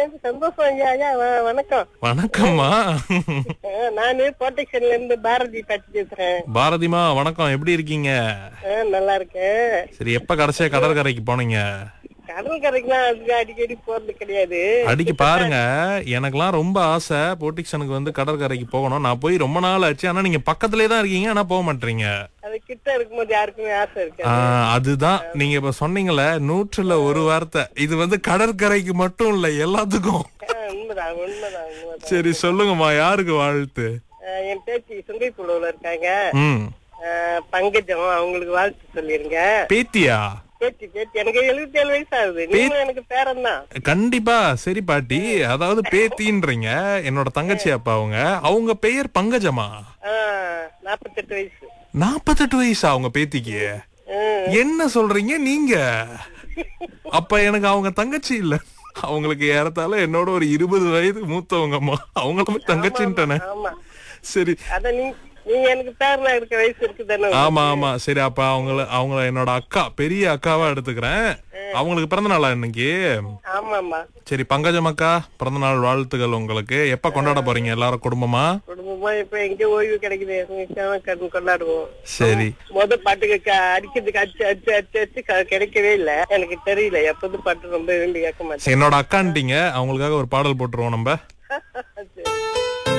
சந்தோஷம் ஐயா ஐயா வ- வணக்கம் வணக்கம்மா அஹ், நானு ப்ரொடெக்ஷன்ல இருந்து பாரதி பேச்சு பேசுறேன் பாரதிமா வணக்கம் எப்படி இருக்கீங்க அஹ், நல்லா இருக்கேன் சரி எப்ப கடைசியா கடற்கரைக்கு போனீங்க கடல் கரைக்கெல்லாம் அதுக்கு அடிக்கடி போறது கிடையாது அடிக்க பாருங்க எனக்கெல்லாம் ரொம்ப ஆசை போட்டிக்ஷனுக்கு வந்து கடற்கரைக்கு போகணும் நான் போய் ரொம்ப நாள் ஆச்சு ஆனா நீங்க பக்கத்துலயே தான் இருக்கீங்க ஆனா போக மாட்டீங்க அது கிட்ட இருக்கும்போது யாருக்குமே ஆசை இருக்கு ஆ, அதுதான் நீங்க இப்ப சொன்னீங்கல்ல நூற்றுல ஒரு வார்த்தை இது வந்து கடற்கரைக்கு மட்டும் இல்ல எல்லாத்துக்கும் அஹ், உண்மைதான் உண்மைதான் உண்மைதான் சரி சொல்லுங்கம்மா யாருக்கு வாழ்த்து அஹ், என் பேத்தி சுங்கைப்புழுவுல இருக்காங்க ம் அஹ், பங்கஜம் அவங்களுக்கு வாழ்த்து சொல்லிருங்க பேத்தியா பேத்தி பேத்தி எனக்கு எழுபத்தி ஏழு வயசு ஆகுது நீங்களும் எனக்கு பேரன் தான் கண்டிப்பா சரி பாட்டி அதாவது பேத்தின்றீங்க என்னோட தங்கச்சி அப்பா அவங்க அவங்க பெயர் பங்கஜமா நாப்பத்தெட்டு வயசு நாற்பத்தெட்டு வயசா அவங்க பேத்திக்கு அஹ், என்ன சொல்றீங்க நீங்க அப்ப எனக்கு அவங்க தங்கச்சி இல்ல அவங்களுக்கு ஏறத்தால என்னோட ஒரு இருபது வயது மூத்தவங்கம்மா அவங்களுமே தங்கச்சின்ட்டானே ஆமா சரி அத நீ நீங்க எனக்கு பேரனா இருக்க வயசு இருக்குதானே ஆமா ஆமா சரி அப்ப அவங்கள அவங்கள என்னோட அக்கா பெரிய அக்காவா எடுத்துக்கிறேன் அவங்களுக்கு பிறந்த நாளா இன்னைக்கு ஆமாமா சரி பங்கஜம் அக்கா பிறந்த நாள் வாழ்த்துக்கள் உங்களுக்கு எப்ப கொண்டாட போறீங்க எல்லாரும் குடும்பமா குடும்பமா இப்ப எங்க ஓய்வு கிடைக்குது நிச்சயமா கண் கொண்டாடுவோம் சரி முத பாட்டுக்கு க- அடிக்கிறதுக்கு அடிச்சு அடிச்சு அடிச்சு அடிச்சு க- கிடைக்கவே இல்ல எனக்கு தெரியல எப்போது பாட்டு ரொம்ப விரும்பி கேட்க மாட்டேன் என்னோட அக்கான்ட்டீங்க அவங்களுக்காக ஒரு பாடல் போட்டுருவோம் நம்ம சரி.